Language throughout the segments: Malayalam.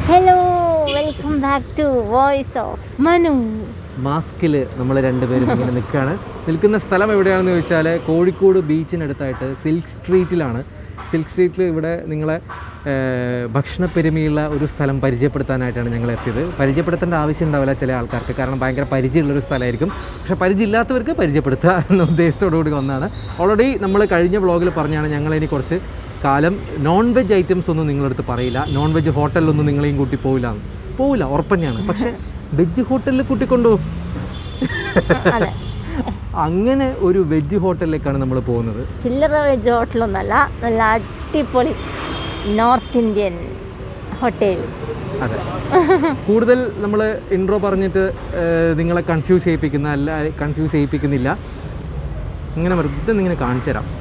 Hello welcome back to voice of Manu മാസ്കിൽ നമ്മൾ രണ്ടുപേരും ഇങ്ങനെ നിൽക്കുകയാണ് നിൽക്കുന്ന സ്ഥലം എവിടെയാണെന്ന് ചോദിച്ചാൽ കോഴിക്കോട് ബീച്ചിനടുത്തായിട്ട് സിൽക്ക് സ്ട്രീറ്റിലാണ് സിൽക്ക് സ്ട്രീറ്റിൽ ഇവിടെ നിങ്ങളെ ഏർ, ഭക്ഷണപ്പെരുമയുള്ള ഒരു സ്ഥലം പരിചയപ്പെടുത്താനായിട്ടാണ് ഞങ്ങൾ എത്തിയത് പരിചയപ്പെടുത്തേണ്ട ആവശ്യം ഉണ്ടാവില്ല ചില ആൾക്കാർക്ക് കാരണം ഭയങ്കര പരിചയമുള്ളൊരു സ്ഥലമായിരിക്കും പക്ഷേ പരിചയമില്ലാത്തവർക്ക് പരിചയപ്പെടുത്തുക എന്ന ഉദ്ദേശത്തോടു കൂടി വന്നതാണ് ഓൾറെഡി നമ്മൾ കഴിഞ്ഞ വ്ളോഗിൽ പറഞ്ഞാണ് ഞങ്ങളിനി കുറച്ച് കാലം നോൺ വെജ് ഐറ്റംസ് ഒന്നും നിങ്ങളടുത്ത് പറയില്ല നോൺ വെജ് ഹോട്ടലിലൊന്നും നിങ്ങളെയും കൂട്ടി പോവില്ല പോവില്ല ഉറപ്പന്നെയാണ് പക്ഷേ വെജ് ഹോട്ടലിൽ കൂട്ടിക്കൊണ്ടുപോകും അതെ അങ്ങനെ ഒരു വെജ് ഹോട്ടലിലേക്കാണ് നമ്മൾ പോകുന്നത് ചില്ലറ വെജ് ഹോട്ടലൊന്നല്ല നല്ല അടിപൊളി നോർത്ത് ഇന്ത്യൻ ഹോട്ടൽ അതെ കൂടുതൽ നമ്മൾ ഇൻട്രോ പറഞ്ഞിട്ട് ഏർ, നിങ്ങളെ കൺഫ്യൂസ് ചെയ്യിപ്പിക്കുന്ന അല്ല കൺഫ്യൂസ് ചെയ്യിപ്പിക്കുന്നില്ല ഇങ്ങനെ വെറുതെ ഇങ്ങനെ കാണിച്ചു തരാം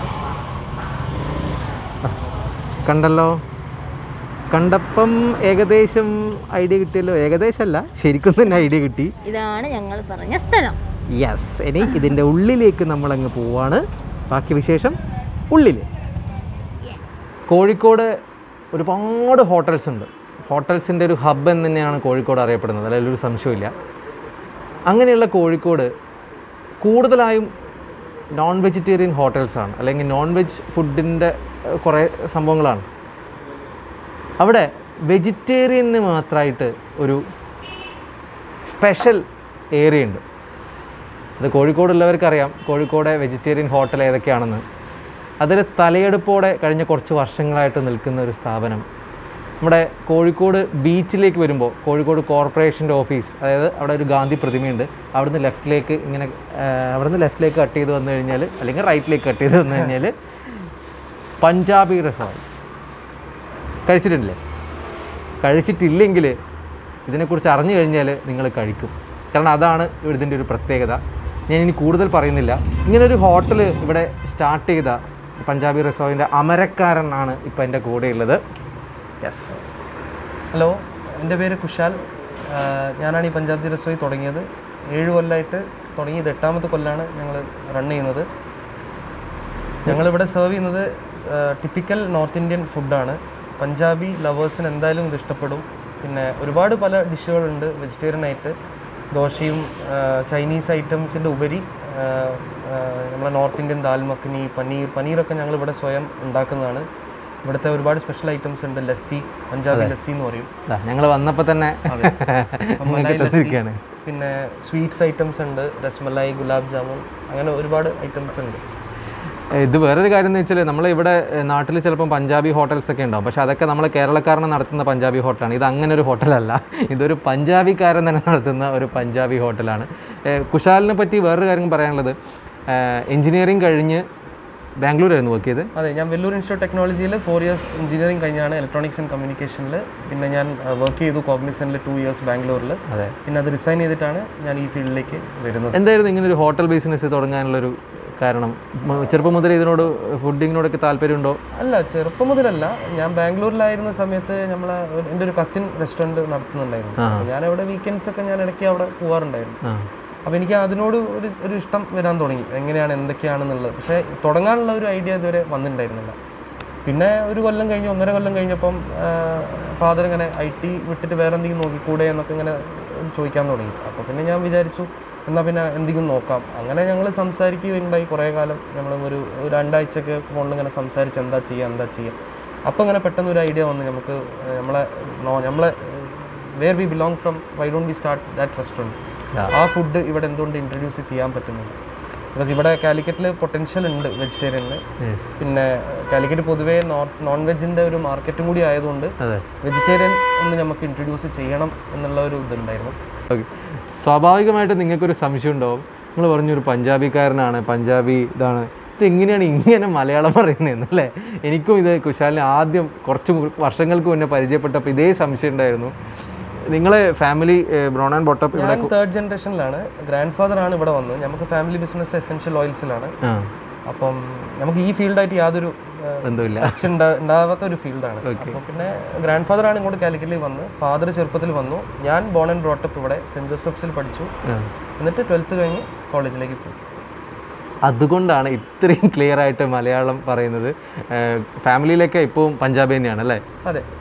ആ, കണ്ടല്ലോ കണ്ടപ്പം ഏകദേശം ഐഡിയ കിട്ടിയല്ലോ ഏകദേശമല്ല ശരിക്കും തന്നെ ഐഡിയ കിട്ടി ഇതാണ് ഞങ്ങൾ പറഞ്ഞ സ്ഥലം യെസ് ഇനി ഇതിൻ്റെ ഉള്ളിലേക്ക് നമ്മളങ്ങ് പോവാണ് ബാക്കി വിശേഷം ഉള്ളിൽ കോഴിക്കോട് ഒരുപാട് ഹോട്ടൽസ് ഉണ്ട് ഹോട്ടൽസിൻ്റെ ഒരു ഹബ്ബ് എന്ന് തന്നെയാണ് കോഴിക്കോട് അറിയപ്പെടുന്നത് അതിലൊരു സംശയമില്ല അങ്ങനെയുള്ള കോഴിക്കോട് കൂടുതലായും നോൺ വെജിറ്റേറിയൻ ഹോട്ടൽസാണ് അല്ലെങ്കിൽ നോൺ വെജ് ഫുഡിൻ്റെ കുറേ സംഭവങ്ങളാണ് അവിടെ വെജിറ്റേറിയന് മാത്രമായിട്ട് ഒരു സ്പെഷ്യൽ ഏരിയ ഉണ്ട് അത് കോഴിക്കോടുള്ളവർക്കറിയാം കോഴിക്കോടെ വെജിറ്റേറിയൻ ഹോട്ടൽ ഏതൊക്കെയാണെന്ന് അതിൽ തലയെടുപ്പോടെ കഴിഞ്ഞ കുറച്ച് വർഷങ്ങളായിട്ട് നിൽക്കുന്ന ഒരു സ്ഥാപനം നമ്മുടെ കോഴിക്കോട് ബീച്ചിലേക്ക് വരുമ്പോൾ കോഴിക്കോട് കോർപ്പറേഷൻ്റെ ഓഫീസ് അതായത് അവിടെ ഒരു ഗാന്ധി പ്രതിമയുണ്ട് അവിടുന്ന് ലെഫ്റ്റിലേക്ക് ഇങ്ങനെ ആ, അവിടുന്ന് ലെഫ്റ്റിലേക്ക് കട്ട് ചെയ്ത് വന്നു കഴിഞ്ഞാൽ അല്ലെങ്കിൽ റൈറ്റിലേക്ക് കട്ട് ചെയ്ത് വന്നു കഴിഞ്ഞാൽ പഞ്ചാബി റെസ്റ്റോറൻറ്റ് കഴിച്ചിട്ടില്ലേ കഴിച്ചിട്ടില്ലെങ്കിൽ ഇതിനെക്കുറിച്ച് അറിഞ്ഞു കഴിഞ്ഞാൽ നിങ്ങൾ കഴിക്കും കാരണം അതാണ് ഇതിൻ്റെ ഒരു പ്രത്യേകത ഞാൻ ഇനി കൂടുതൽ പറയുന്നില്ല ഇങ്ങനൊരു ഹോട്ടൽ ഇവിടെ സ്റ്റാർട്ട് ചെയ്ത പഞ്ചാബി റെസ്റ്റോറൻറ്റിൻ്റെ അമരക്കാരൻ ആണ് ഇപ്പോൾ എൻ്റെ കൂടെയുള്ളത് യെസ് ഹലോ എൻ്റെ പേര് കുശാൽ ആഹ് ഞാനാണ് ഈ പഞ്ചാബ് ദി റസോയി തുടങ്ങിയത് ഏഴ് കൊല്ലമായിട്ട് തുടങ്ങിയത് എട്ടാമത്തെ കൊല്ലാണ് ഞങ്ങൾ റൺ ചെയ്യുന്നത് ഞങ്ങളിവിടെ സെർവ് ചെയ്യുന്നത് ടിപ്പിക്കൽ നോർത്ത് ഇന്ത്യൻ ഫുഡാണ് പഞ്ചാബി ലവേഴ്സിന് എന്തായാലും ഇത് ഇഷ്ടപ്പെടും പിന്നെ ഒരുപാട് പല ഡിഷുകളുണ്ട് വെജിറ്റേറിയൻ ആയിട്ട് ദോശയും ആഹ് ചൈനീസ് ഐറ്റംസിൻ്റെ ഉപരി ആഹ് ആഹ് നമ്മളെ നോർത്ത് ഇന്ത്യൻ ദാൽ മഖ്നി പനീർ പനീറൊക്കെ ഞങ്ങൾ ഇവിടെ സ്വയം ഉണ്ടാക്കുന്നതാണ് ഇവിടുത്തെ ഒരുപാട് സ്പെഷ്യൽ ഐറ്റംസ് ഉണ്ട് ലസ്സി പഞ്ചാബി ലസ്സി എന്ന് പറയും ഞങ്ങൾ വന്നപ്പോൾ തന്നെ അപ്പം നിങ്ങൾക്ക് മലായി ലസ്സി തന്നിരിക്കുകയാണ് പിന്നെ സ്വീറ്റ്സ് ഐറ്റംസ് ഉണ്ട് രസ്മലായി ഗുലാബ് ജാമുൻ അങ്ങനെ ഒരുപാട് ഐറ്റംസ് ഉണ്ട് ഇത് വേറൊരു കാര്യം എന്ന് വെച്ചാൽ നമ്മൾ ഇവിടെ നാട്ടിൽ ചിലപ്പം പഞ്ചാബി ഹോട്ടൽസ് ഒക്കെ ഉണ്ടാവും പക്ഷെ അതൊക്കെ നമ്മൾ കേരളക്കാരനെ നടത്തുന്ന പഞ്ചാബി ഹോട്ടലാണ് ഇത് അങ്ങനെ ഒരു ഹോട്ടലല്ല ഇതൊരു പഞ്ചാബിക്കാരൻ തന്നെ നടത്തുന്ന ഒരു പഞ്ചാബി ഹോട്ടലാണ് ഏഹ് കുശാലിനെ പറ്റി വേറൊരു കാര്യം പറയാനുള്ളത് എഞ്ചിനീയറിങ് കഴിഞ്ഞ് ബാംഗ്ലൂരായിരുന്നു വർക്ക് ചെയ്ത് അതെ ഞാൻ വെല്ലൂർ ഇൻസ്റ്റിറ്റ്യൂട്ട് ടെക്നോളജിയിൽ ഫോർ ഇയേഴ്സ് എഞ്ചിനീയറിംഗ് കഴിഞ്ഞാണ് ഇലക്ട്രോണിക്സ് ആൻഡ് കമ്മ്യൂണിക്കേഷനിൽ പിന്നെ ഞാൻ വർക്ക് ചെയ്തു കോഗ്നിസനിൽ ടു ഇയേഴ്സ് ബാംഗ്ലൂരിൽ അതെ പിന്നെ അത് റിസൈൻ ചെയ്തിട്ടാണ് ഞാൻ ഈ ഫീൽഡിലേക്ക് വരുന്നത് എന്തായിരുന്നു ഇങ്ങനെ ഒരു ഹോട്ടൽ ബിസിനസ് തുടങ്ങാനുള്ളൊരു കാരണം മ- ചെറുപ്പം മുതൽ ഇതിനോട് ഫുഡിങ്ങിനോടൊക്കെ താല്പര്യമുണ്ടോ അല്ല ചെറുപ്പം മുതലല്ല ഞാൻ ബാംഗ്ലൂരിലായിരുന്ന സമയത്ത് നമ്മളെ ഒരു- എൻ്റെ ഒരു കസിൻ റെസ്റ്റോറൻറ്റ് നടത്തുന്നുണ്ടായിരുന്നു അപ്പോൾ ഞാൻ അവിടെ വീക്കെൻഡ്സ് ഒക്കെ ഞാൻ ഇടയ്ക്ക് അവിടെ പോകാറുണ്ടായിരുന്നു ആ അപ്പോൾ എനിക്ക് അതിനോട് ഒരു ഒരു ഇഷ്ടം വരാൻ തുടങ്ങി എങ്ങനെയാണ് എന്തൊക്കെയാണെന്നുള്ളത് പക്ഷേ തുടങ്ങാനുള്ള ഒരു ഐഡിയ ഇതുവരെ വന്നിട്ടുണ്ടായിരുന്നില്ല പിന്നെ ഒരു കൊല്ലം കഴിഞ്ഞ് ഒന്നര കൊല്ലം കഴിഞ്ഞപ്പം ഫാദർ ഇങ്ങനെ ഐ ടി വിട്ടിട്ട് വേറെ എന്തെങ്കിലും നോക്കിക്കൂടെ എന്നൊക്കെ ഇങ്ങനെ ചോദിക്കാൻ തുടങ്ങി അപ്പോൾ പിന്നെ ഞാൻ വിചാരിച്ചു എന്നാൽ പിന്നെ എന്തെങ്കിലും നോക്കാം അങ്ങനെ ഞങ്ങൾ സംസാരിക്കുകയുണ്ടായി കുറേ കാലം നമ്മൾ ഒരു ഒരു രണ്ടാഴ്ചയൊക്കെ ഫോണിൽ ഇങ്ങനെ സംസാരിച്ച് എന്താ ചെയ്യുക എന്താ ചെയ്യുക അപ്പോൾ ഇങ്ങനെ പെട്ടെന്ന് ഒരു ഐഡിയ വന്ന് നമുക്ക് ഏഹ്, നമ്മളെ നോ- നമ്മളെ where we belong from why don't we start that restaurant Yeah. ആ ഫുഡ് ഇവിടെ എന്തുകൊണ്ട് ഇൻട്രൊഡ്യൂസ് ചെയ്യാൻ പറ്റുന്നില്ല ബിക്കോസ് ഇവിടെ കാലിക്കറ്റിൽ പൊട്ടൻഷ്യൽ ഉണ്ട് വെജിറ്റേറിയനിൽ Yes. പിന്നെ കാലിക്കറ്റ് പൊതുവേ നോർത്ത് നോൺ വെജിൻ്റെ ഒരു മാർക്കറ്റും കൂടി ആയതുകൊണ്ട് അതെ വെജിറ്റേറിയൻ ഒന്ന് നമുക്ക് ഇൻട്രൊഡ്യൂസ് ചെയ്യണം എന്നുള്ള ഒരു ഇതുണ്ടായിരുന്നു ഓക്കെ സ്വാഭാവികമായിട്ട് നിങ്ങൾക്കൊരു സംശയം ഉണ്ടാവും നിങ്ങൾ പറഞ്ഞൊരു പഞ്ചാബിക്കാരനാണ് പഞ്ചാബി ഇതാണ് ഇത് എങ്ങനെയാണ് ഇങ്ങനെ മലയാളം പറയുന്നതെന്ന് അല്ലേ എനിക്കും ഇത് കുശാലിനെ ആദ്യം കുറച്ച് മു- വർഷങ്ങൾക്ക് മുന്നേ പരിചയപ്പെട്ടപ്പോൾ ഇതേ സംശയം ഉണ്ടായിരുന്നു നിങ്ങളെ ഫാമിലി ബ്രോൺ ആൻഡ് ബോട്ടപ്പ് ഇവിടെ ഞാൻ തേർഡ് ജനറേഷനിലാണ് ഗ്രാൻഡ് ഫാദർ ആണ് ഇവിടെ വന്നത് നമുക്ക് ഫാമിലി ബിസിനസ് എസെൻഷ്യൽ ഓയിൽസിലാണ് ആ അപ്പം നമുക്ക് ഈ ഫീൽഡായിട്ട് യാതൊരു ബന്ധമില്ല ടച്ച് ഉണ്ടാവാത്ത ഒരു ഫീൽഡാണ് അപ്പോൾ പിന്നെ ഗ്രാൻഡ് ഫാദർ ആണ് ഇങ്ങോട്ട് കാലിക്കറ്റിൽ വന്ന് ഫാദർ ചെറുപ്പത്തിൽ വന്നു ഞാൻ ബോൺ ആൻഡ് ബ്രോട്ടപ്പ് ഇവിടെ സെൻറ് ജോസഫ്സിൽ പഠിച്ചു ആ. എന്നിട്ട് ട്വൽത്ത് കഴിഞ്ഞ് കോളേജിലേക്ക് പോയി അതുകൊണ്ടാണ് ഇത്രയും ക്ലിയർ ആയിട്ട് മലയാളം പറയുന്നത് ഫാമിലിയിലൊക്കെ ഇപ്പവും പഞ്ചാബി തന്നെയാണ് അല്ലേ അതെ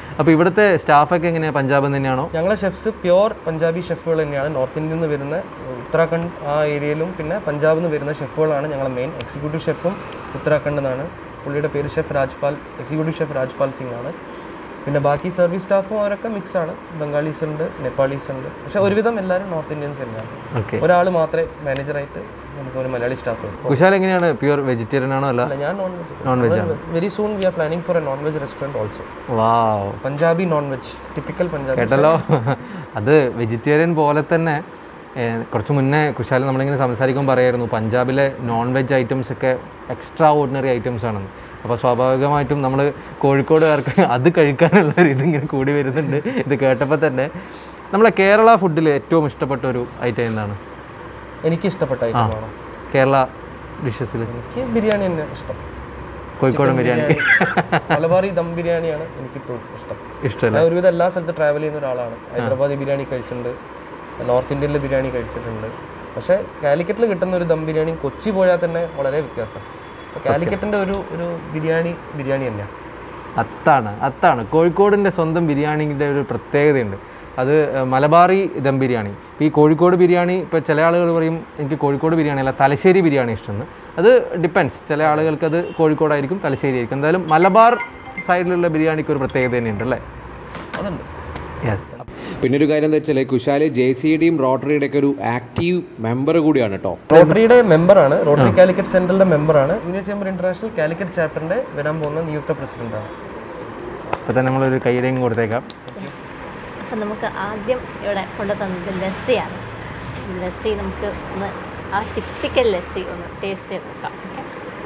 അപ്പോൾ ഇവിടുത്തെ സ്റ്റാഫൊക്കെ എങ്ങനെയാണ് പഞ്ചാബിൽ തന്നെയാണോ ഞങ്ങളെ ഷെഫ്സ് പ്യുവർ പഞ്ചാബി ഷെഫുകൾ തന്നെയാണ് നോർത്ത് ഇന്ത്യയിൽ നിന്ന് വരുന്ന ഉത്തരാഖണ്ഡ് ആ ഏരിയയിലും പിന്നെ പഞ്ചാബിൽ നിന്ന് വരുന്ന ഷെഫുകളാണ് ഞങ്ങളെ മെയിൻ എക്സിക്യൂട്ടീവ് ഷെഫും ഉത്തരാഖണ്ഡിൽ നിന്നാണ് പുള്ളിയുടെ പേര് chef Rajpal executive chef Rajpal Singh ആണ് പിന്നെ ബാക്കി സർവീസ് സ്റ്റാഫും അവരൊക്കെ മിക്സ് ആണ് ബംഗാളീസ് ഉണ്ട് നേപ്പാളീസ് ഉണ്ട് പക്ഷെ ഒരുവിധം എല്ലാവരും നോർത്ത് ഇന്ത്യൻസ് തന്നെയാണ് ഓക്കെ ഒരാൾ മാത്രമേ മാനേജറായിട്ട് നമുക്ക് ഒരു മലയാളി സ്റ്റാഫ് കുശാൽ എങ്ങനെയാണ് പ്യുവർ വെജിറ്റേറിയൻ ആണോ അല്ല അല്ല ഞാൻ നോൺ വെജ് നോൺ വെജ് ആണ് very soon we are planning for a non veg restaurant also wow Punjabi non veg typical Punjabi കേട്ടല്ലോ അത് വെജിറ്റേറിയൻ പോലെ തന്നെ ഏഹ്, കുറച്ച് മുന്നേ കുശാൽ നമ്മളിങ്ങനെ സംസാരിക്കുമ്പോൾ പറയായിരുന്നു പഞ്ചാബിലെ നോൺ വെജ് ഐറ്റംസ് ഒക്കെ എക്സ്ട്രാ ഓർഡിനറി ഐറ്റംസ് ആണെന്ന് അപ്പോൾ സ്വാഭാവികമായിട്ടും നമ്മൾ കോഴിക്കോടുകാർക്ക് അത് കഴിക്കാനുള്ള ഒരു ഇതിങ്ങനെ കൂടി വരുന്നുണ്ട് ഇത് കേട്ടപ്പോൾ തന്നെ നമ്മളെ കേരള ഫുഡിൽ ഏറ്റവും ഇഷ്ടപ്പെട്ട ഒരു ഐറ്റം എന്താണ് എനിക്ക് ഇഷ്ടപ്പെട്ട ഐറ്റമാണ് കേരള ഡിഷസിൽ എനിക്ക് ബിരിയാണി തന്നെ ഇഷ്ടം കോഴിക്കോട് ബിരിയാണി മലബാറി ദം ബിരിയാണിയാണ് എനിക്കിപ്പോൾ ഇഷ്ടം ഇഷ്ടമല്ല ഞാൻ ഒരുവിധം എല്ലാ സ്ഥലത്തും ട്രാവൽ ചെയ്യുന്ന ഒരാളാണ് ഹൈദരാബാദി ബിരിയാണി കഴിച്ചിട്ടുണ്ട് നോർത്ത് ഇന്ത്യയിലെ ബിരിയാണി കഴിച്ചിട്ടുണ്ട് പക്ഷേ കാലിക്കറ്റിൽ കിട്ടുന്ന ഒരു ദം ബിരിയാണി കൊച്ചി പോയാൽ തന്നെ വളരെ വ്യത്യാസം അപ്പോൾ കാലിക്കറ്റിൻ്റെ ഒരു ഒരു ബിരിയാണി ബിരിയാണി തന്നെയാണ് അത്താണ് അത്താണ് കോഴിക്കോടിൻ്റെ സ്വന്തം ബിരിയാണിയുടെ ഒരു പ്രത്യേകതയുണ്ട് അത് ഏഹ്, മലബാറി ദം ബിരിയാണി ഈ കോഴിക്കോട് ബിരിയാണി ഇപ്പോൾ ചില ആളുകൾ പറയും എനിക്ക് കോഴിക്കോട് ബിരിയാണി അല്ല തലശ്ശേരി ബിരിയാണി ഇഷ്ടമെന്ന് അത് ഡിപ്പെൻസ് ചില ആളുകൾക്ക് അത് കോഴിക്കോടായിരിക്കും തലശ്ശേരി ആയിരിക്കും എന്തായാലും മലബാർ സൈഡിലുള്ള ബിരിയാണിക്ക് ഒരു പ്രത്യേകത തന്നെയുണ്ട് അല്ലേ അതുണ്ട് യെസ് പിന്നെ ഒരു കാര്യം എന്താ വെച്ചാൽ കുശാല് ജെ സി ഡിയും റോട്ടറിയുടെ ഒക്കെ ഒരു ആക്റ്റീവ് മെമ്പർ കൂടിയാണ് കേട്ടോ റോട്ടറിയുടെ മെമ്പറാണ് റോട്ടറി കാലിക്കറ്റ് സെൻട്രലിൻ്റെ മെമ്പറാണ് യൂണിയൻ ചേംബർ ഇന്റർനാഷണൽ കാലിക്കറ്റ് ചാപ്റ്ററിൻ്റെ വരാൻ പോകുന്ന നിയുക്ത പ്രസിഡന്റാണ് അപ്പോൾ തന്നെ നമ്മളൊരു കൈയിലേയും കൊടുത്തേക്കാം അപ്പം നമുക്ക് ആദ്യം ഇവിടെ കൊണ്ടു തന്നത് ലസ്സിയാണ് ലസ്സി നമുക്ക് ഒന്ന് ആ ടിപ്പിക്കൽ ലസ്സി ഒന്ന് ടേസ്റ്റ് ചെയ്ത് നോക്കാം ഓക്കെ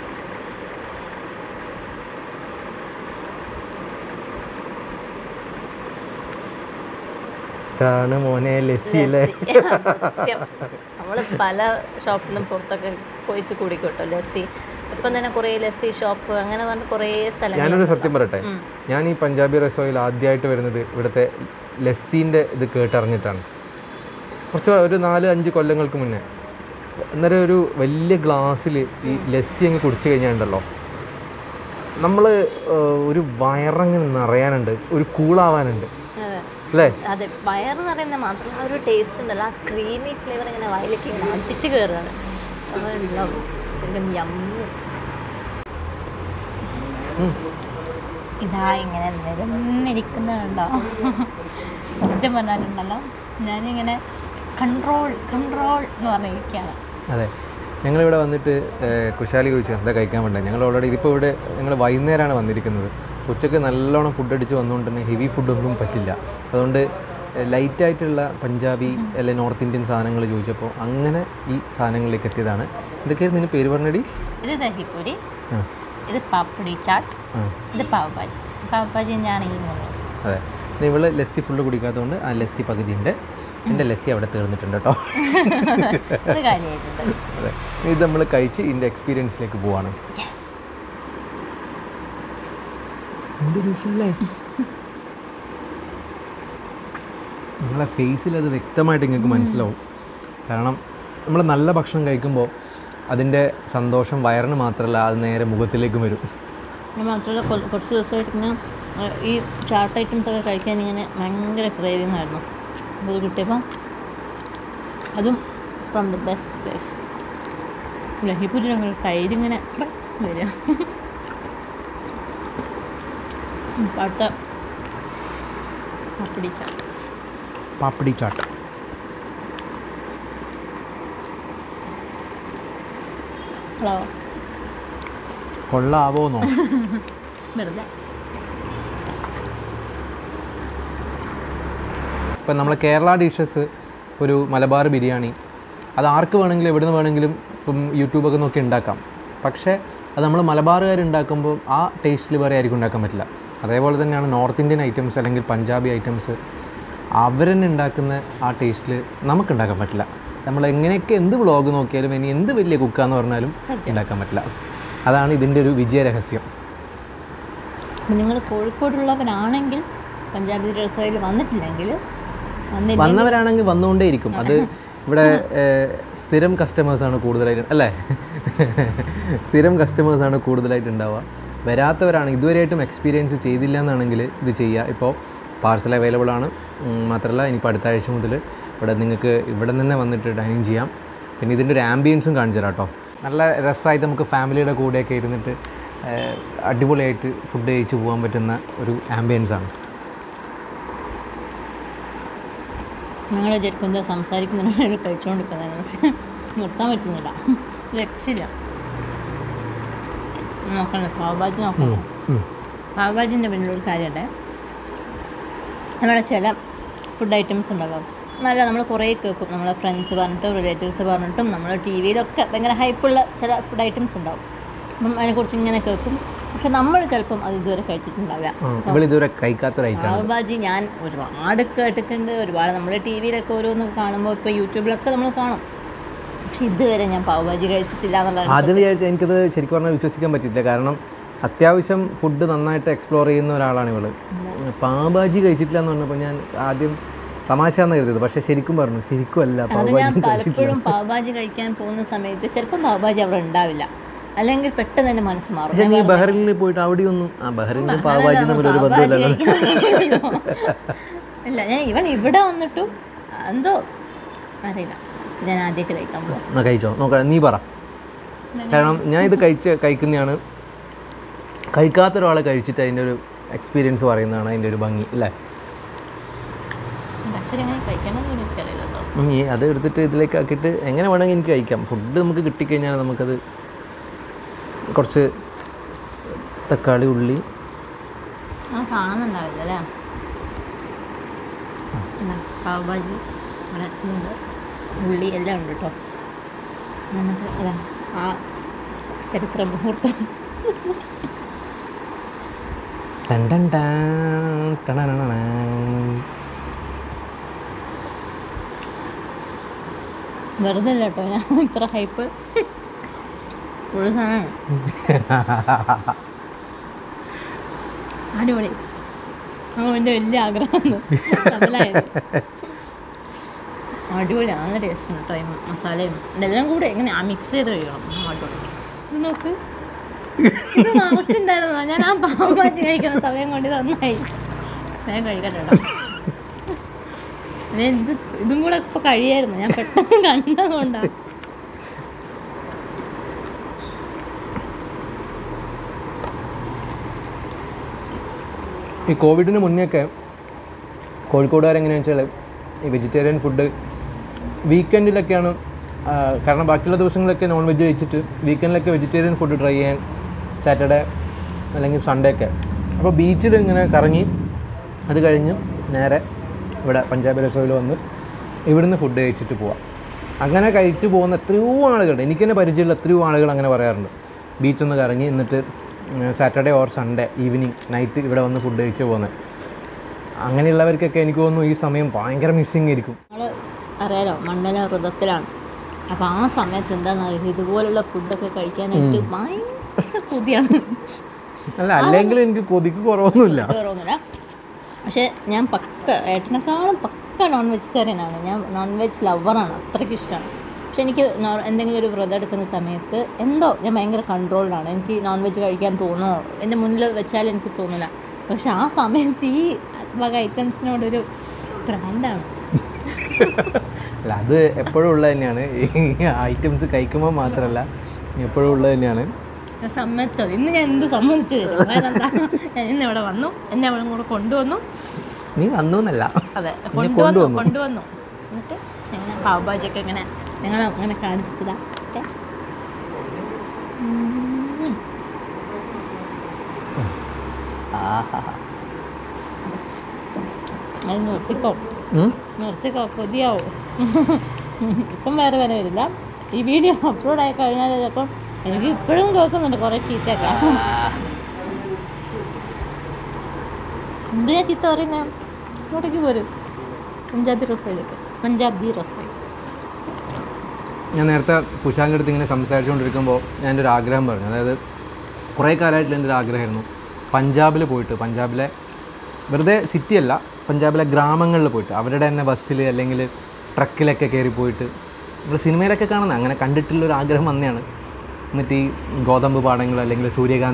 ഇതാണ് മോനെ ലസ്സി അല്ലേ നമ്മൾ പല ഷോപ്പിലും പുറത്തൊക്കെ പോയിട്ട് കുടിക്കട്ടോ ലസ്സി ഇപ്പം തന്നെ കുറേ ലസ്സി ഷോപ്പ് അങ്ങനെ പറഞ്ഞ കുറേ സ്ഥലങ്ങൾ ഞാനൊരു സത്യം പറയട്ടെ ഞാൻ ഈ പഞ്ചാബി റെസോയിൽ ആദ്യമായിട്ട് വരുന്നത് ഇവിടുത്തെ ലස්සീൻ്റെ ഇത് കേട്ടറിഞ്ഞിട്ടാണ് കുറച്ച് ഒരു നാല് അഞ്ച് കൊല്ലങ്ങൾക്ക് മുന്നേ അന്നേരം ഒരു വലിയ ഗ്ലാസ്സിൽ ഈ ലസ്സി അങ്ങ് കുടിച്ചു കഴിഞ്ഞാൽ ഉണ്ടല്ലോ നമ്മൾ ഒരു വയറങ്ങ് നിറയാനുണ്ട് ഒരു കൂളാവാനുണ്ട് അതെ. അല്ലേ അതെ വയറ് നിറയുന്ന മാത്രമല്ല ആ ഒരു ടേസ്റ്റ് ഉണ്ടല്ലോ ആ ക്രീമി ഫ്ലേവർ ഇങ്ങനെ വയലേക്ക് ഇങ്ങനെ അടിച്ച് കയറുകയാണ് അതുണ്ടാവും ശരിക്കും യമ്മി ഇതാ ഇങ്ങനെ നിരന്നിരിക്കുന്നുണ്ടോ സത്യം പറഞ്ഞാലുണ്ടല്ലോ ഞാനിങ്ങനെ കൺട്രോൾ കൺട്രോൾ എന്ന് പറഞ്ഞിരിക്കുകയാണ് അതെ ഞങ്ങളിവിടെ വന്നിട്ട് ഏഹ്, കുശാലി ചോദിച്ചു എന്താ കഴിക്കാൻ വേണ്ടത് ഞങ്ങൾ ഓൾറെഡി ഇതിപ്പോൾ ഇവിടെ ഞങ്ങൾ വൈകുന്നേരമാണ് വന്നിരിക്കുന്നത് ഉച്ചയ്ക്ക് നല്ലോണം ഫുഡ് അടിച്ച് വന്നുകൊണ്ട് തന്നെ ഹെവി ഫുഡൊന്നും പറ്റില്ല അതുകൊണ്ട് ലൈറ്റായിട്ടുള്ള പഞ്ചാബി അല്ലെ നോർത്ത് ഇന്ത്യൻ സാധനങ്ങൾ ചോദിച്ചപ്പോൾ അങ്ങനെ ഈ സാധനങ്ങളിലേക്ക് എത്തിയതാണ് ഇതൊക്കെയായിരുന്നു ഇതിന് പേര് പറഞ്ഞടി ഇത് ദഹിപ്പൂരി ആ ഇത് പാപ്പടി ചാട്ട് ആ ഇത് പാവ് ഭാജി പാവ് ഭാജി ഞാൻ ഈ മൂന്ന് അതെ ഇന്ന് ഇവള് ലസ്സി ഫുള്ള് കുടിക്കാത്തതുകൊണ്ട് ആ ലസ്സി പകുതി ഉണ്ട് എൻ്റെ ലസ്സി അവിടെ തീർന്നിട്ടുണ്ട് കേട്ടോ ഇത് കാര്യമായിട്ടുണ്ട് അതെ ഇത് നമ്മൾ കഴിച്ച് ഇതിൻ്റെ എക്സ്പീരിയൻസിലേക്ക് പോവാണ് യെസ് എന്ത് രുചിയല്ലേ നിങ്ങളെ ഫേസിൽ അത് വ്യക്തമായിട്ട് നിങ്ങൾക്ക് മനസ്സിലാവും കാരണം നമ്മൾ നല്ല ഭക്ഷണം കഴിക്കുമ്പോൾ അതിൻ്റെ സന്തോഷം വയറിന് മാത്രമല്ല അത് നേരെ മുഖത്തിലേക്കും വരും ഞാൻ മാത്രമല്ല കൊ- കുറച്ച് ദിവസമായിട്ട് ഇങ്ങനെ ഏഹ്, ഈ ചാട്ട് ഐറ്റംസ് ഒക്കെ കഴിക്കാൻ ഇങ്ങനെ ഭയങ്കര ക്രേവിങ് ആയിരുന്നു അപ്പോൾ ഇത് കിട്ടിയപ്പോൾ അതും ഫ്രം ദ ബെസ്റ്റ് പ്ലേസ് ലഹിപ്പൂരി ഞങ്ങൾ തൈര് ഇങ്ങനെ വരിക ഇപ്പം അടുത്ത പപ്പടി ചാട്ട് പാപ്പടി ചാട്ട് ഹലോ കൊള്ളാവോന്നോ വെറുതെ ഇപ്പം നമ്മളെ കേരള ഡിഷസ് ഒരു മലബാർ ബിരിയാണി അത് ആർക്ക് വേണമെങ്കിലും എവിടെ നിന്ന് വേണമെങ്കിലും ഇപ്പം യൂട്യൂബൊക്കെ നോക്കി ഉണ്ടാക്കാം പക്ഷേ അത് നമ്മൾ മലബാറുകാർ ഉണ്ടാക്കുമ്പോൾ ആ ടേസ്റ്റിൽ വേറെ ആയിരിക്കും ഉണ്ടാക്കാൻ പറ്റില്ല അതേപോലെ തന്നെയാണ് നോർത്ത് ഇന്ത്യൻ ഐറ്റംസ് അല്ലെങ്കിൽ പഞ്ചാബി ഐറ്റംസ് അവരെന്നെ ഉണ്ടാക്കുന്ന ആ ടേസ്റ്റിൽ നമുക്ക് ഉണ്ടാക്കാൻ പറ്റില്ല നമ്മൾ എങ്ങനെയൊക്കെ എന്ത് വ്ളോഗ് നോക്കിയാലും ഇനി എന്ത് വലിയ കുക്കാന്ന് പറഞ്ഞാലും ഉണ്ടാക്കാൻ പറ്റില്ല അതാണ് ഇതിൻ്റെ ഒരു വിജയ രഹസ്യം നിങ്ങൾ കോഴിക്കോടുള്ളവരാണെങ്കിൽ പഞ്ചാബി രസോയിൽ വന്നിട്ടില്ലെങ്കിൽ വന്നില്ല വന്നവരാണെങ്കിൽ വന്നുകൊണ്ടേയിരിക്കും അത് ഇവിടെ ഏഹ്, സ്ഥിരം കസ്റ്റമേഴ്സാണ് കൂടുതലായിട്ട് അല്ലേ സ്ഥിരം കസ്റ്റമേഴ്സാണ് കൂടുതലായിട്ട് ഉണ്ടാവുക വരാത്തവരാണ് ഇതുവരെയായിട്ടും എക്സ്പീരിയൻസ് ചെയ്തില്ല എന്നാണെങ്കിൽ ഇത് ചെയ്യുക ഇപ്പോൾ പാർസൽ അവൈലബിൾ ആണ് ഉം, മാത്രമല്ല ഇനിയിപ്പോൾ അടുത്ത ആഴ്ച മുതൽ ഇവിടെ നിങ്ങൾക്ക് ഇവിടെ തന്നെ വന്നിട്ട് ഡൈനിങ് ചെയ്യാം പിന്നെ ഇതിൻ്റെ ഒരു ആംബിയൻസും കാണിച്ചു തരാം കേട്ടോ നല്ല രസമായിട്ട് നമുക്ക് ഫാമിലിയുടെ കൂടെയൊക്കെ ഇരുന്നിട്ട് ഏഹ്, അടിപൊളിയായിട്ട് ഫുഡ് കഴിച്ച് പോകാൻ പറ്റുന്ന ഒരു ആംബിയൻസ് ആണ് ഞങ്ങൾ വിചാരിക്കും എന്താ സംസാരിക്കുന്നതിനാണ് കഴിച്ചുകൊണ്ടിരിക്കുന്നത് പക്ഷെ നിർത്താൻ പറ്റുന്നില്ല രക്ഷയില്ല നോക്കണ്ട പാവഭാജി നോക്കണം ഉം. പാവഭാജിൻ്റെ പിന്നിലൊരു കാര്യമുണ്ട് നമ്മുടെ ചില ഫുഡ് ഐറ്റംസ് ഉണ്ടല്ലോ നല്ല നമ്മൾ കുറേ കേൾക്കും നമ്മളെ ഫ്രണ്ട്സ് പറഞ്ഞിട്ടും റിലേറ്റീവ്സ് പറഞ്ഞിട്ടും നമ്മൾ ടി വിയിലൊക്കെ ഭയങ്കര ഹൈപ്പുള്ള ചില ഫുഡ് ഐറ്റംസ് ഉണ്ടാവും അപ്പം അതിനെക്കുറിച്ച് ഇങ്ങനെ കേൾക്കും പക്ഷെ നമ്മൾ ചിലപ്പം അത് ഇതുവരെ കഴിച്ചിട്ടുണ്ടാവില്ല ആ, ഇവളിതുവരെ കഴിക്കാത്തൊരു ഐറ്റമാണ് പാവഭാജി ഞാൻ ഒരുപാട് കേട്ടിട്ടുണ്ട് ഒരുപാട് നമ്മൾ ടി വിയിലൊക്കെ ഓരോന്ന് കാണുമ്പോൾ ഇപ്പോൾ യൂട്യൂബിലൊക്കെ നമ്മൾ കാണും പക്ഷെ ഇതുവരെ ഞാൻ പാവഭാജി കഴിച്ചിട്ടില്ല എന്നുള്ളതാണ് ആദ്യം വിചാരിച്ച എനിക്കത് ശരിക്കും പറഞ്ഞാൽ വിശ്വസിക്കാൻ പറ്റില്ല കാരണം അത്യാവശ്യം ഫുഡ് നന്നായിട്ട് എക്സ്പ്ലോർ ചെയ്യുന്ന ഒരാളാണ് ഇവള് പാമ്പാജി കഴിച്ചിട്ടില്ല എന്ന് പറഞ്ഞപ്പോൾ ഞാൻ ആദ്യം തമാശ എന്ന് കരുതിയത് പക്ഷേ ശരിക്കും പറഞ്ഞു ശരിക്കും അല്ല അത് ഞാൻ പാമ്പാജി കഴിച്ചിട്ടില്ല പലപ്പോഴും പാവഭാജി കഴിക്കാൻ പോകുന്ന സമയത്ത് ചിലപ്പോൾ പാവഭാജി അവിടെ ഉണ്ടാവില്ല അല്ലെങ്കിൽ പെട്ടെന്ന് എൻ്റെ മനസ്സ് മാറും പക്ഷേ നീ ബഹ്റിനിൽ പോയിട്ട് അവിടെയൊന്നും ആ ബഹ്റിനും പാമ്പാജി തമ്മിൽ ഒരു പാവഭാജി ബന്ധമില്ലല്ലോ കഴിക്കാൻ ഇല്ല ഞാൻ ഇവൻ ഇവിടെ വന്നിട്ടും എന്തോ അറിയില്ല ഞാൻ ആദ്യമായിട്ട് കഴിക്കാൻ പോവാം എന്നാ കഴിച്ചോ നോക്കാം നീ പറ കാരണം ഞാൻ ഇത് കഴിച്ച് കഴിക്കുന്നതാണ് കഴിക്കാത്ത ഒരാളെ കഴിച്ചിട്ട് അതിൻ്റെ ഒരു എക്സ്പീരിയൻസ് പറയുന്നതാണ് അതിൻ്റെ ഒരു ഭംഗി അല്ലേ ആക്ച്വലി എങ്ങനെ കഴിക്കണം എന്ന് എനിക്കറിയില്ല കേട്ടോ ഉം, ഈ അത് എടുത്തിട്ട് ഇതിലേക്ക് ആക്കിയിട്ട് എങ്ങനെ വേണമെങ്കിൽ എനിക്ക് കഴിക്കാം ഫുഡ് നമുക്ക് കിട്ടിക്കഴിഞ്ഞാൽ നമുക്കത് കുറച്ച് തക്കാളി ഉള്ളി ആ കാണുന്നുണ്ടാവില്ല അല്ലേ ഇതാ, പാവ് ഭാജി ഇവിടെ ഉണ്ട് ഉള്ളി എല്ലാം ഉണ്ട് കേട്ടോ നമുക്ക് ഇതാ ആ ചരിത്ര മുഹൂർത്തം ടൻ ടൻ ടാൻ, ടണണണണ. വെറുതെ അല്ല കേട്ടോ ഞാൻ ഇത്ര ഹൈപ്പ് ഫുൾ സാധനമാണ് അടിപൊളി ആ എൻ്റെ വലിയ ആഗ്രഹമാണ് അതിലായത് അടിപൊളിയാണ് നല്ല ടേസ്റ്റ് ഉണ്ട് കേട്ടോ ഈ മസാലയും ഇതെല്ലാം കൂടെ എങ്ങനെ ആ മിക്സ് ചെയ്ത് കഴിക്കണം ആ, അടിപൊളി ഇത് നോക്ക് ഇത് മറച്ചിട്ടുണ്ടായിരുന്നു ഞാൻ ആ പാമ്പാച്ചി കഴിക്കുന്ന സമയം കൊണ്ട് ഇത് നന്നായി വേഗം കഴിക്കട്ടെ കേട്ടോ ഞാൻ ഇത് ഇതും കൂടെ ഇപ്പൊ കഴിയായിരുന്നു ഞാൻ പെട്ടെന്ന് കണ്ടതുകൊണ്ടാ ഈ കോവിഡിന് മുന്നെയൊക്കെ കോഴിക്കോടുകാരെങ്ങനെയാണെന്ന് വെച്ചാൽ ഈ വെജിറ്റേറിയൻ ഫുഡ് വീക്കെൻഡിലൊക്കെയാണ് ആ, കാരണം ബാക്കിയുള്ള ദിവസങ്ങളിലൊക്കെ നോൺ വെജ് കഴിച്ചിട്ട് വീക്കെൻഡിലൊക്കെ വെജിറ്റേറിയൻ ഫുഡ് ട്രൈ ചെയ്യാൻ സാറ്റർഡേ അല്ലെങ്കിൽ സൺഡേ ഒക്കെ അപ്പോൾ ബീച്ചിൽ ഇങ്ങനെ കറങ്ങി അത് കഴിഞ്ഞ് നേരെ ഇവിടെ പഞ്ചാബി രസോയിൽ വന്ന് ഇവിടുന്ന് ഫുഡ് കഴിച്ചിട്ട് പോവാം അങ്ങനെ കഴിച്ചു പോകുന്ന എത്രയോ ആളുകളുണ്ട് എനിക്ക് തന്നെ പരിചയമുള്ള എത്രയോ ആളുകൾ അങ്ങനെ പറയാറുണ്ട് ബീച്ചൊന്ന് കറങ്ങി എന്നിട്ട് Saturday or Sunday evening night ഇവിടെ വന്ന് ഫുഡ് കഴിച്ച് പോകുന്നത് അങ്ങനെയുള്ളവർക്കൊക്കെ എനിക്ക് തോന്നുന്നു ഈ സമയം ഭയങ്കര മിസ്സിങ് ആയിരിക്കും നമ്മൾ അറിയാലോ മണ്ഡല വ്രതത്തിലാണ് അപ്പോൾ ആ സമയത്ത് എന്താണെന്ന് അറിയാം ഇതുപോലുള്ള ഫുഡൊക്കെ കഴിക്കാനായിട്ട് ഭയങ്കര കൊതിയാണ് അല്ല അല്ലെങ്കിൽ എനിക്ക് കൊതിക്ക് കുറവൊന്നുമില്ല കയറുന്നില്ല പക്ഷേ ഞാൻ പക്ക ഏട്ടനെക്കാളും പക്ക നോൺ വെജിറ്റേറിയൻ ആണ് ഞാൻ നോൺ വെജ് ലവറാണ് അത്രയ്ക്ക് ഇഷ്ടമാണ് പക്ഷെ എനിക്ക് നോ- എന്തെങ്കിലും ഒരു വ്രതം എടുക്കുന്ന സമയത്ത് എന്തോ ഞാൻ ഭയങ്കര കൺട്രോൾഡാണ് എനിക്ക് നോൺ വെജ് കഴിക്കാൻ തോന്നുമോ എൻ്റെ മുന്നിൽ വെച്ചാൽ എനിക്ക് തോന്നില്ല പക്ഷെ ആ സമയത്ത് ഈ വക ഐറ്റംസിനോടൊരു ബ്രാൻഡാണ് അല്ല അത് എപ്പോഴും ഉള്ളത് തന്നെയാണ് ഈ ഐറ്റംസ് കഴിക്കുമ്പോൾ മാത്രമല്ല എപ്പോഴും ഉള്ളത് തന്നെയാണ് ഞാൻ സമ്മതിച്ചത് ഇന്ന് ഞാൻ എന്ത് സമ്മതിച്ചു തരും കാരണം എന്താ ഞാൻ ഇന്ന് ഇവിടെ വന്നു എന്നെ അവിടെ കൂടെ കൊണ്ടുവന്നു നീ വന്നു എന്നല്ല അതെ എന്നെ കൊണ്ടുവന്നു കൊണ്ടുവന്നു. കൊണ്ടുവന്നു എന്നിട്ട് ഇങ്ങനെ പാവഭാജിയൊക്കെ ഇങ്ങനെ ഞങ്ങൾ അങ്ങനെ കാണിച്ചതാ ഓക്കെ അത് നിർത്തിക്കോ ഉം? നിർത്തിക്കോ കൊതിയാവും ഇപ്പം വേറെ വേറെ വരില്ല ഈ വീഡിയോ അപ്ലോഡ് ആയി കഴിഞ്ഞാൽ ചിലപ്പം എനിക്ക് ഇപ്പോഴും കേൾക്കുന്നുണ്ട് കുറേ ചീത്തയൊക്കെ എന്തിനാ ചീത്ത പറയുന്നത് ഇങ്ങോട്ടേക്ക് പോരും പഞ്ചാബി റസോയിലേക്ക് പഞ്ചാബി റസോയി ഞാൻ നേരത്തെ കുശാലിൻ്റെ അടുത്ത് ഇങ്ങനെ സംസാരിച്ചുകൊണ്ടിരിക്കുമ്പോൾ ഞാൻ എൻ്റെ ഒരു ആഗ്രഹം പറഞ്ഞു അതായത് കുറേ കാലമായിട്ടുള്ള എൻ്റെ ഒരു ആഗ്രഹമായിരുന്നു പഞ്ചാബിൽ പോയിട്ട് പഞ്ചാബിലെ വെറുതെ സിറ്റി അല്ല പഞ്ചാബിലെ ഗ്രാമങ്ങളിൽ പോയിട്ട് അവരുടെ തന്നെ ബസ്സിൽ അല്ലെങ്കിൽ ട്രക്കിലൊക്കെ കയറി പോയിട്ട് നമ്മൾ സിനിമയിലൊക്കെ കാണുന്നത് അങ്ങനെ കണ്ടിട്ടുള്ള ഒരു ആഗ്രഹം വന്നെയാണ് എന്നിട്ട് ഈ ഗോതമ്പ് പാടങ്ങൾ അല്ലെങ്കിൽ സൂര്യകാന്തി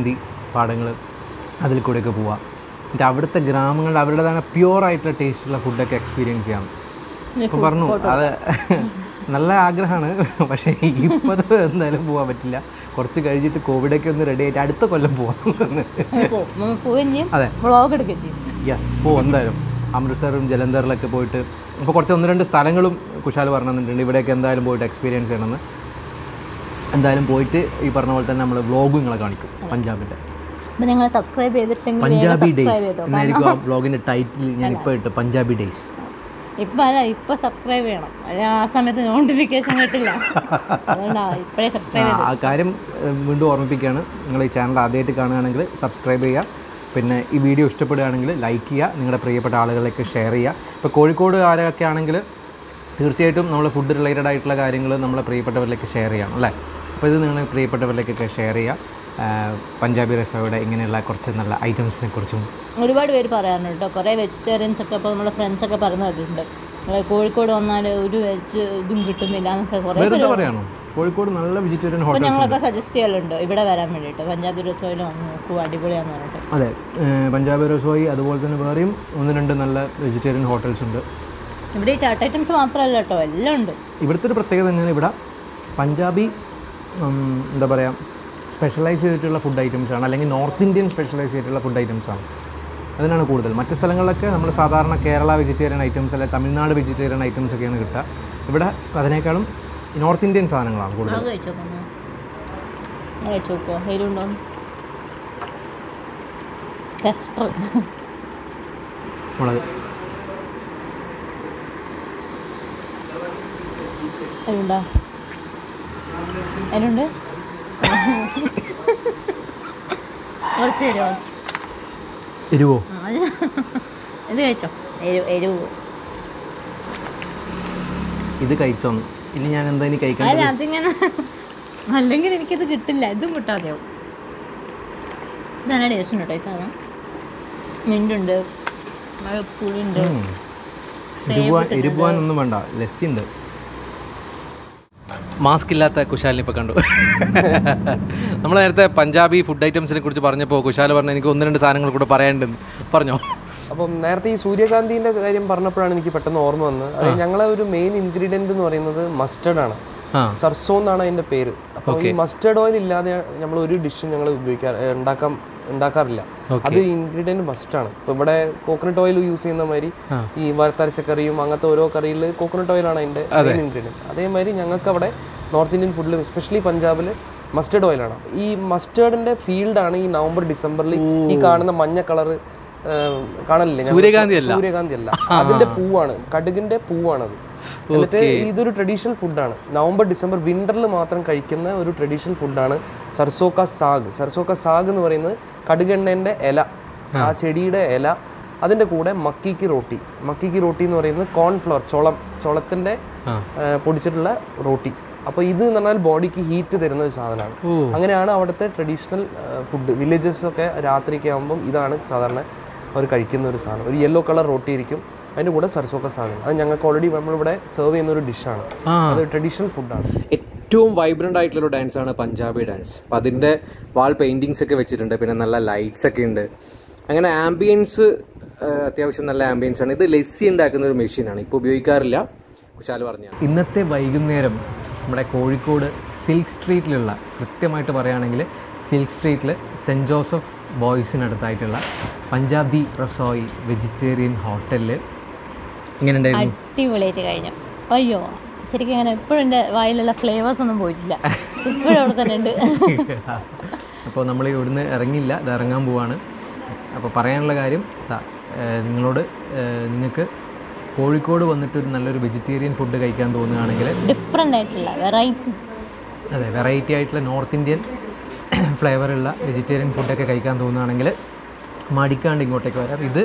പാടങ്ങൾ അതിൽ കൂടെയൊക്കെ പോവാം എന്നിട്ട് അവിടുത്തെ ഗ്രാമങ്ങളുടെ അവരുടേതായ പ്യുവറായിട്ടുള്ള ടേസ്റ്റുള്ള ഫുഡൊക്കെ എക്സ്പീരിയൻസ് ചെയ്യാം അപ്പോൾ പറഞ്ഞു അത് നല്ല ആഗ്രഹമാണ് പക്ഷേ ഇപ്പോൾ എന്തായാലും പോകാൻ പറ്റില്ല കുറച്ച് കഴിഞ്ഞിട്ട് കോവിഡൊക്കെ ഒന്ന് റെഡി ആയിട്ട് അടുത്ത കൊല്ലം പോകാം പോവും നമ്മൾ പോവുകയും ചെയ്യും അതെ വ്ളോഗ് എടുക്കുകയും ചെയ്യും യെസ് പോവും എന്തായാലും അമൃത്സറും ജലന്ധറിലൊക്കെ പോയിട്ട് ഇപ്പോൾ കുറച്ച് ഒന്ന് രണ്ട് സ്ഥലങ്ങളും കുശാൽ പറഞ്ഞു തന്നിട്ടുണ്ട് ഇവിടെയൊക്കെ എന്തായാലും പോയിട്ട് എക്സ്പീരിയൻസ് ചെയ്യണമെന്ന് എന്തായാലും പോയിട്ട് ഈ പറഞ്ഞ പോലെ തന്നെ നമ്മൾ വ്ളോഗും നിങ്ങളെ കാണിക്കും പഞ്ചാബിൻ്റെ അപ്പം നിങ്ങൾ സബ്സ്ക്രൈബ് ചെയ്തിട്ടില്ലെങ്കിൽ വേഗം പഞ്ചാബി സബ്സ്ക്രൈബ് ഡേയ്സ് ചെയ്തോ എന്നായിരിക്കും ആ വ്ളോഗിൻ്റെ ടൈറ്റിൽ ഞാൻ ഇപ്പോൾ ഇട്ട് പഞ്ചാബി ഡേയ്സ് ഇപ്പം അല്ല ഇപ്പം സബ്സ്ക്രൈബ് ചെയ്യണം അല്ല ആ സമയത്ത് നോട്ടിഫിക്കേഷൻ കിട്ടില്ല അതുകൊണ്ടാണ് ഇപ്പോഴേ സബ്സ്ക്രൈബ് ചെയ്തു ആ കാര്യം ഏഹ്, വീണ്ടും ഓർമ്മിപ്പിക്കുകയാണ് നിങ്ങൾ ഈ ചാനൽ ആദ്യമായിട്ട് കാണുകയാണെങ്കിൽ സബ്സ്ക്രൈബ് ചെയ്യുക പിന്നെ ഈ വീഡിയോ ഇഷ്ടപ്പെടുകയാണെങ്കിൽ ലൈക്ക് ചെയ്യുക നിങ്ങളുടെ പ്രിയപ്പെട്ട ആളുകളിലേക്ക് ഷെയർ ചെയ്യുക ഇപ്പോൾ കോഴിക്കോട് ആരൊക്കെ ആണെങ്കിൽ തീർച്ചയായിട്ടും നമ്മൾ ഫുഡ് റിലേറ്റഡ് ആയിട്ടുള്ള കാര്യങ്ങൾ നമ്മളെ പ്രിയപ്പെട്ടവരിലേക്ക് ഷെയർ ചെയ്യണം അല്ലേ അപ്പോൾ ഇത് നിങ്ങൾ പ്രിയപ്പെട്ടവരിലേക്കൊക്കെ ഷെയർ ചെയ്യുക ഏഹ്, പഞ്ചാബി റെസ്റ്റോയുടെ ഇങ്ങനെയുള്ള കുറച്ച് നല്ല ഐറ്റംസിനെ കുറിച്ചും ഒരുപാട് പേര് പറയാറുണ്ട് കേട്ടോ കുറേ വെജിറ്റേറിയൻസ് ഒക്കെ ഇപ്പോൾ നമ്മുടെ ഫ്രണ്ട്സ് ഒക്കെ പറഞ്ഞു കേട്ടിട്ടുണ്ട് നമ്മള് കോഴിക്കോട് വന്നാൽ ഒരു വെജ് ഇതും കിട്ടുന്നില്ല എന്നൊക്കെ കുറേ പേര് വെറുതെ പറയാണോ കോഴിക്കോട് നല്ല വെജിറ്റേറിയൻ അപ്പോൾ ഹോട്ടൽ ഞങ്ങളൊക്കെ സജസ്റ്റ് ചെയ്യലുണ്ട് ഇവിടെ വരാൻ വേണ്ടിയിട്ട് പഞ്ചാബി റെസ്റ്റോയിൽ വന്ന് നോക്കൂ അടിപൊളിയാന്ന് പറഞ്ഞിട്ട് അതെ ഏഹ്, പഞ്ചാബി റസോയി അതുപോലെ തന്നെ വേറെയും ഒന്ന് രണ്ട് നല്ല വെജിറ്റേറിയൻ ഹോട്ടൽസ് ഉണ്ട് ഇവിടെ ഈ ചാട്ട് ഐറ്റംസ് മാത്രമല്ല കേട്ടോ എല്ലാം ഉണ്ട് ഇവിടുത്തെ ഒരു പ്രത്യേകത തന്നെയാണ് ഇവിടെ പഞ്ചാബി ഉം, എന്താ പറയുക സ്പെഷ്യലൈസ് ചെയ്തിട്ടുള്ള ഫുഡ് ഐറ്റംസ് ആണ് അല്ലെങ്കിൽ നോർത്ത് ഇന്ത്യൻ സ്പെഷ്യലൈസ് ചെയ്തിട്ടുള്ള ഫുഡ് ഐറ്റംസ് ആണ് അതിനാണ് കൂടുതൽ മറ്റ് സ്ഥലങ്ങളിലൊക്കെ നമ്മൾ സാധാരണ കേരള വെജിറ്റേറിയൻ ഐറ്റംസ് അല്ലെങ്കിൽ തമിഴ്നാട് വെജിറ്റേറിയൻ ഐറ്റംസ് ഒക്കെയാണ് കിട്ടുക ഇവിടെ അതിനേക്കാളും നോർത്ത് ഇന്ത്യൻ സാധനങ്ങളാണ് കൂടുതൽ അത് കഴിച്ചു നോക്കുന്നു അത് കഴിച്ചു നോക്കുമോ എരിവുണ്ടോ ടെസ്റ്റർ മുളക് എരിവുണ്ടോ എരിവുണ്ട് കുറച്ച് എരിവോ എരിവോ ആ, അത് ഇത് കഴിച്ചോ എരിവ് എരിവ് ഇത് കഴിച്ചോന്ന് ഇനി ഞാൻ എന്താ ഇനി കഴിക്കാൻ അല്ല അതിങ്ങനെ അല്ലെങ്കിൽ എനിക്കിത് കിട്ടില്ല ഇതും കിട്ടാതെയാവും ഇത് നല്ല ടേസ്റ്റ് ഉണ്ട് കേട്ടോ ഈ സാധനം മിൻറ്റുണ്ട് നല്ല പുളിയുണ്ട് എരിവാൻ എരിവാനൊന്നും വേണ്ട ലസ്സി ഉണ്ട് മാസ്ക് ഇല്ലാത്ത കുശാലിനെ ഇപ്പോൾ കണ്ടു നമ്മൾ നേരത്തെ പഞ്ചാബി ഫുഡ് ഐറ്റംസിനെ കുറിച്ച് പറഞ്ഞപ്പോൾ കുശാൽ പറഞ്ഞു എനിക്ക് ഒന്ന് രണ്ട് സാധനങ്ങൾ കൂടെ പറയാനുണ്ടെന്ന് പറഞ്ഞോ അപ്പം നേരത്തെ ഈ സൂര്യകാന്തിന്റെ കാര്യം പറഞ്ഞപ്പോഴാണ് എനിക്ക് പെട്ടെന്ന് ഓർമ്മ വന്നത് അത് ഞങ്ങളെ ഒരു മെയിൻ ഇൻഗ്രീഡിയന്റ് എന്ന് പറയുന്നത് മസ്റ്റർഡ് ആണ് ആ സർസോ എന്നാണ് അതിന്റെ പേര് അപ്പോൾ ഈ മസ്റ്റർഡ് ഓയിൽ ഇല്ലാതെ നമ്മൾ ഒരു ഡിഷും ഞങ്ങൾ ഉപയോഗിക്കാറ് ഏ, ഉണ്ടാക്കാൻ ഉണ്ടാക്കാറില്ല അത് ഇൻഗ്രീഡിയന്റ് മസ്റ്റ് ആണ് ഇപ്പൊ ഇവിടെ കോക്കനട്ട് ഓയിൽ യൂസ് ചെയ്യുന്ന മാതിരി ഈ വറുത്തരച്ച കറിയും അങ്ങനത്തെ ഓരോ കറിയിൽ കോക്കനട്ട് ഓയിലാണ് അതിന്റെ മെയിൻ ഇൻഗ്രീഡിയന്റ് അതേമാതിരി ഞങ്ങൾക്ക് അവിടെ നോർത്ത് ഇന്ത്യൻ ഫുഡിലും എസ്പെഷ്യലി പഞ്ചാബിൽ മസ്റ്റേർഡ് ഓയിലാണ് ഈ മസ്റ്റേർഡിന്റെ ഫീൽഡാണ് ഈ നവംബർ ഡിസംബറിൽ ഈ കാണുന്ന മഞ്ഞ കളർ കാണലില്ലേ ഞങ്ങൾ സൂര്യകാന്തി അല്ല. സൂര്യകാന്തി അല്ല അതിന്റെ പൂവാണ് കടുകിന്റെ പൂവാണത് എന്നിട്ട് ഇതൊരു ട്രഡീഷണൽ ഫുഡാണ് നവംബർ ഡിസംബർ വിന്ററിൽ മാത്രം കഴിക്കുന്ന ഒരു ട്രഡീഷണൽ ഫുഡാണ് സർസോക്ക സാഗ് സർസോക്ക സാഗ് എന്ന് പറയുന്നത് കടുകെണ്ണേന്റെ ഇല ആ ചെടിയുടെ ഇല അതിന്റെ കൂടെ മക്കിക്ക് റോട്ടി മക്കിക്ക് റോട്ടി എന്ന് പറയുന്നത് കോൺഫ്ലവർ ചോളം ചോളത്തിന്റെ ആ. ആ, പൊടിച്ചിട്ടുള്ള റോട്ടി അപ്പോൾ ഇത് എന്ന് പറഞ്ഞാൽ ബോഡിക്ക് ഹീറ്റ് തരുന്ന ഒരു സാധനമാണ് അങ്ങനെയാണ് അവിടുത്തെ ട്രഡീഷണൽ ഫുഡ് വില്ലേജസ് ഒക്കെ രാത്രിയൊക്കെ ആകുമ്പം ഇതാണ് സാധാരണ അവർ കഴിക്കുന്ന ഒരു സാധനം ഒരു യെല്ലോ കളർ റോട്ടി ആയിരിക്കും അതിൻ്റെ കൂടെ സർസോക്ക സാധനം അത് ഞങ്ങൾക്ക് ഓൾറെഡി നമ്മളിവിടെ സെർവ് ചെയ്യുന്ന ഒരു ഡിഷാണ് അത് ട്രഡീഷണൽ ഫുഡാണ് ഏറ്റവും വൈബ്രൻ്റ് ആയിട്ടുള്ളൊരു ഡാൻസാണ് പഞ്ചാബി ഡാൻസ് അപ്പം അതിൻ്റെ വാൾ പെയിൻറ്റിങ്സ് ഒക്കെ വെച്ചിട്ടുണ്ട് പിന്നെ നല്ല ലൈറ്റ്സ് ഒക്കെ ഉണ്ട് അങ്ങനെ ആംബിയൻസ് അത്യാവശ്യം നല്ല ആംബിയൻസ് ആണ് ഇത് ലസ്സി ഉണ്ടാക്കുന്ന ഒരു മെഷീനാണ് ഇപ്പോൾ ഉപയോഗിക്കാറില്ല കുശാൽ പറഞ്ഞാണ് ഇന്നത്തെ വൈകുന്നേരം നമ്മുടെ കോഴിക്കോട് സിൽക്ക് സ്ട്രീറ്റിലുള്ള കൃത്യമായിട്ട് പറയുകയാണെങ്കിൽ സിൽക്ക് സ്ട്രീറ്റിൽ സെൻറ്റ് ജോസഫ് ബോയ്സിനടുത്തായിട്ടുള്ള പഞ്ചാബി റസോയി വെജിറ്റേറിയൻ ഹോട്ടലിൽ ഇങ്ങനെ ഉണ്ടായിരുന്നു അടിപൊളിയായിട്ട് കഴിഞ്ഞു അയ്യോ ശരിക്കും അങ്ങനെ എപ്പോഴും എൻ്റെ വായിലുള്ള ഫ്ലേവേഴ്സ് ഒന്നും പോയിട്ടില്ല ഇപ്പോഴും അവിടെ തന്നെ ഉണ്ട് അപ്പോൾ നമ്മൾ ഇവിടുന്ന് ഇറങ്ങില്ല ഇത് ഇറങ്ങാൻ പോവാണ് അപ്പോൾ പറയാനുള്ള കാര്യം ദാ, ഏഹ് നിങ്ങളോട് ഏഹ് നിങ്ങൾക്ക് കോഴിക്കോട് വന്നിട്ട് ഒരു നല്ലൊരു വെജിറ്റേറിയൻ ഫുഡ് കഴിക്കാൻ തോന്നുകയാണെങ്കിൽ ഡിഫറെൻ്റ് ആയിട്ടുള്ള വെറൈറ്റി അതെ വെറൈറ്റി ആയിട്ടുള്ള നോർത്ത് ഇന്ത്യൻ ഫ്ലേവറുള്ള വെജിറ്റേറിയൻ ഫുഡൊക്കെ കഴിക്കാൻ തോന്നുകയാണെങ്കിൽ മടിക്കാണ്ട് ഇങ്ങോട്ടേക്ക് വരാം ഇത്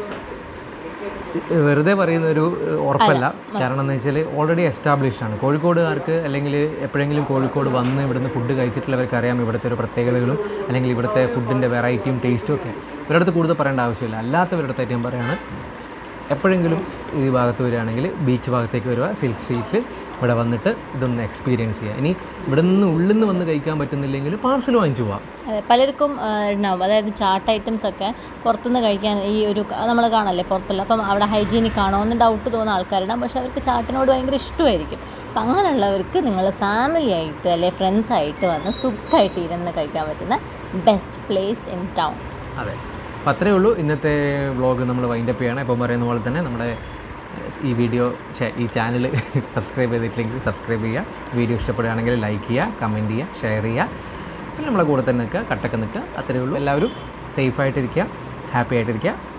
വെറുതെ പറയുന്ന ഒരു ഏഹ്, ഉറപ്പല്ല കാരണം എന്ന് വെച്ചാൽ ഓൾറെഡി എസ്റ്റാബ്ലിഷ്ഡ് ആണ് കോഴിക്കോടുകാർക്ക് അല്ലെങ്കിൽ എപ്പോഴെങ്കിലും കോഴിക്കോട് വന്ന് ഇവിടുന്ന് ഫുഡ് കഴിച്ചിട്ടുള്ളവർക്ക് അറിയാം ഇവിടുത്തെ ഒരു പ്രത്യേകതകളും അല്ലെങ്കിൽ ഇവിടുത്തെ ഫുഡിൻ്റെ വെറൈറ്റിയും ടേസ്റ്റും ഒക്കെ ഇവരുടെ അടുത്ത് കൂടുതൽ പറയേണ്ട ആവശ്യമില്ല അല്ലാത്തവരുടെ അടുത്തായിട്ട് ഞാൻ പറയുകയാണ് എപ്പോഴെങ്കിലും ഈ ഭാഗത്ത് വരികയാണെങ്കിൽ ബീച്ച് ഭാഗത്തേക്ക് വരിക സിൽക്ക് സ്ട്രീറ്റിൽ ഇവിടെ വന്നിട്ട് ഇതൊന്ന് എക്സ്പീരിയൻസ് ചെയ്യുക ഇനി ഇവിടെ നിന്ന് ഉള്ളിൽ നിന്ന് വന്ന് കഴിക്കാൻ പറ്റുന്നില്ലെങ്കിൽ പാർസൽ വാങ്ങിച്ചു പോവാം അതെ പലർക്കും ആ, ഉണ്ടാവും അതായത് ചാട്ട് ഐറ്റംസ് ഒക്കെ പുറത്തുനിന്ന് കഴിക്കാൻ ഈ ഒരു നമ്മൾ കാണല്ലേ പുറത്തുള്ള അപ്പം അവിടെ ഹൈജീനിക് ആണോ എന്ന് ഡൗട്ട് തോന്നുന്ന ആൾക്കാരുണ്ടാവും പക്ഷെ അവർക്ക് ചാട്ടിനോട് ഭയങ്കര ഇഷ്ടമായിരിക്കും അപ്പം അങ്ങനെയുള്ളവർക്ക് നിങ്ങൾ ഫാമിലി ആയിട്ട് അല്ലെങ്കിൽ ഫ്രണ്ട്സ് ആയിട്ട് വന്ന് സുഖമായിട്ട് ഇരുന്ന് കഴിക്കാൻ പറ്റുന്ന ബെസ്റ്റ് പ്ലേസ് ഇൻ ടൗൺ അതെ അപ്പോൾ അത്രയേ ഉള്ളൂ ഇന്നത്തെ വ്ളോഗ് നമ്മൾ വൈൻഡപ്പ് ചെയ്യണം ഇപ്പം പറയുന്ന പോലെ തന്നെ നമ്മുടെ ഈ വീഡിയോ ഈ ചാനൽ സബ്സ്ക്രൈബ് ചെയ്തിട്ടില്ലെങ്കിൽ സബ്സ്ക്രൈബ് ചെയ്യുക വീഡിയോ ഇഷ്ടപ്പെടുകയാണെങ്കിൽ ലൈക്ക് ചെയ്യുക കമൻറ്റ് ചെയ്യുക ഷെയർ ചെയ്യുക പിന്നെ നമ്മളെ കൂടെ തന്നെ നിൽക്കുക കട്ടൊക്കെ നിൽക്കുക അത്രയേ ഉള്ളൂ എല്ലാവരും സേഫായിട്ടിരിക്കുക ഹാപ്പി ആയിട്ടിരിക്കുക